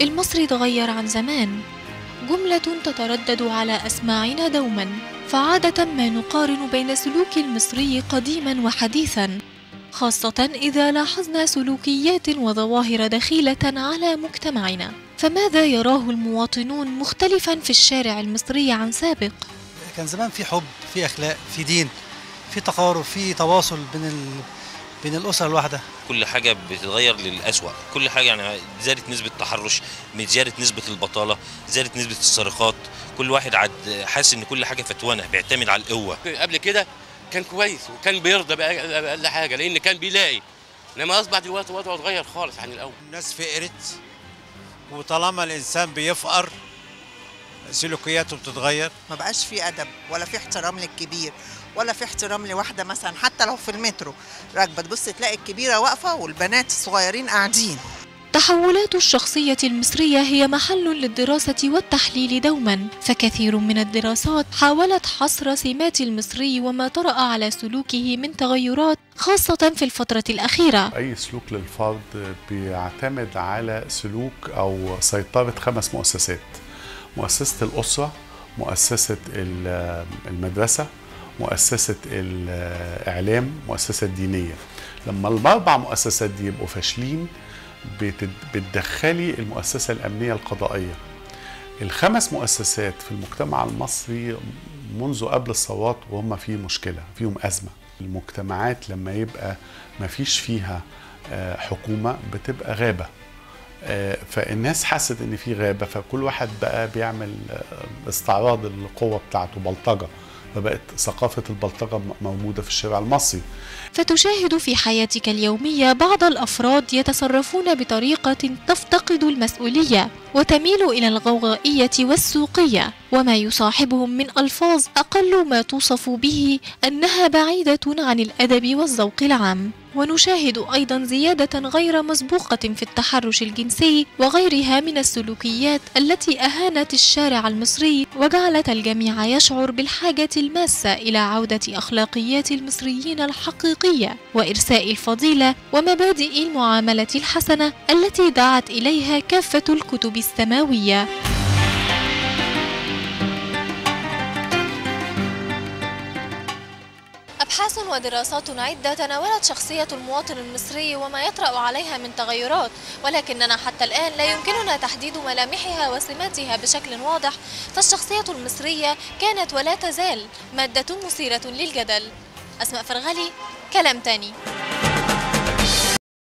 المصري تغير عن زمان جملة تتردد على أسماعنا دوما فعادة ما نقارن بين سلوك المصري قديما وحديثا خاصة إذا لاحظنا سلوكيات وظواهر دخيلة على مجتمعنا فماذا يراه المواطنون مختلفا في الشارع المصري عن سابق؟ كان زمان في حب في اخلاق في دين في تقارب في تواصل بين ال... بين الاسر الواحده كل حاجه بتتغير للأسوأ كل حاجه يعني زادت نسبه التحرش زادت نسبه البطاله زادت نسبه السرقات كل واحد عاد حاسس ان كل حاجه فتوانه بيعتمد على القوه قبل كده كان كويس وكان بيرضى بأقل حاجه لان كان بيلاقي انما اصبح دلوقتي وضعه اتغير خالص عن الاول الناس فقرت وطالما الانسان بيفقر سلوكياته بتتغير ما بقاش في ادب ولا في احترام للكبير ولا في احترام لواحده مثلا حتى لو في المترو راكبه تبص تلاقي الكبيره واقفه والبنات الصغيرين قاعدين تحولات الشخصية المصرية هي محل للدراسة والتحليل دوما فكثير من الدراسات حاولت حصر سمات المصري وما طرأ على سلوكه من تغيرات خاصة في الفترة الأخيرة أي سلوك للفرد بيعتمد على سلوك أو سيطرة خمس مؤسسات مؤسسة الأسرة مؤسسة المدرسة مؤسسة الإعلام مؤسسة الدينية لما الأربع مؤسسات دي يبقوا فاشلين بتدخلي المؤسسة الأمنية القضائية الخمس مؤسسات في المجتمع المصري منذ قبل الثورات وهم في مشكلة فيهم أزمة المجتمعات لما يبقى ما فيش فيها حكومة بتبقى غابة فالناس حست ان في غابه فكل واحد بقى بيعمل استعراض القوه بتاعته بلطجه فبقت ثقافه البلطجه موجوده في الشارع المصري فتشاهد في حياتك اليوميه بعض الافراد يتصرفون بطريقه تفتقد المسؤوليه وتميل الى الغوغائيه والسوقيه وما يصاحبهم من الفاظ اقل ما توصف به انها بعيده عن الادب والذوق العام ونشاهد ايضا زياده غير مسبوقه في التحرش الجنسي وغيرها من السلوكيات التي اهانت الشارع المصري وجعلت الجميع يشعر بالحاجه الماسه الى عوده اخلاقيات المصريين الحقيقيه وارساء الفضيله ومبادئ المعامله الحسنه التي دعت اليها كافه الكتب السماويه أبحاث ودراسات عدة تناولت شخصية المواطن المصري وما يطرأ عليها من تغيرات ولكننا حتى الآن لا يمكننا تحديد ملامحها وسماتها بشكل واضح فالشخصية المصرية كانت ولا تزال مادة مثيرة للجدل أسماء فرغلي كلام تاني